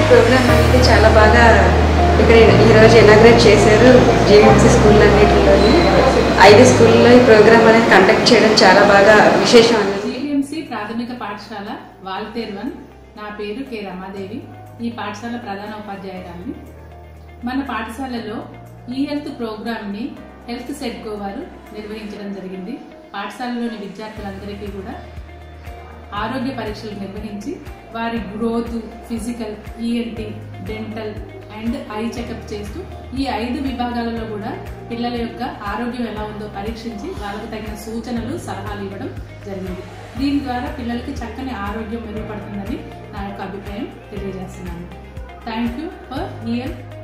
programme అనేది చాలా బాగా ఇక్కడ ఈరోజు ఇనాగ్రేట్ చేశారు జీవీఎంసీ స్కూల్ అన్నిటిలోని ఐదు స్కూల్లో ఈ ప్రోగ్రామ్ అనేది కండక్ట్ చేయడం చాలా బాగా విశేషం అనేది జీవీఎంసీ ప్రాథమిక పాఠశాల వాల్తేర్ వన్ నా పేరు కె రమాదేవి ఈ పాఠశాల ప్రధాన ఉపాధ్యాయురాలిని మన పాఠశాలలో ఈ హెల్త్ ప్రోగ్రామ్ని హెల్త్ సెట్కో వారు నిర్వహించడం జరిగింది పాఠశాలలోని విద్యార్థులందరికీ కూడా ఆరోగ్య పరీక్షలు నిర్వహించి వారి growth physical ENT dental and eye checkup చేస్తూ ఈ ఐదు విభాగాలలో కూడా పిల్లల యొక్క ఆరోగ్యం ఎలా ఉందో పరీక్షించి వాళ్ళకు తగిన సూచనలు సలహాలు ఇవ్వడం జరిగింది దీని ద్వారా పిల్లలకి చక్కని ఆరోగ్యం మెరుగుపడుతుందని నా యొక్క అభిప్రాయం తెలియజేస్తున్నాను థ్యాంక్ యూ ఫర్ హియర్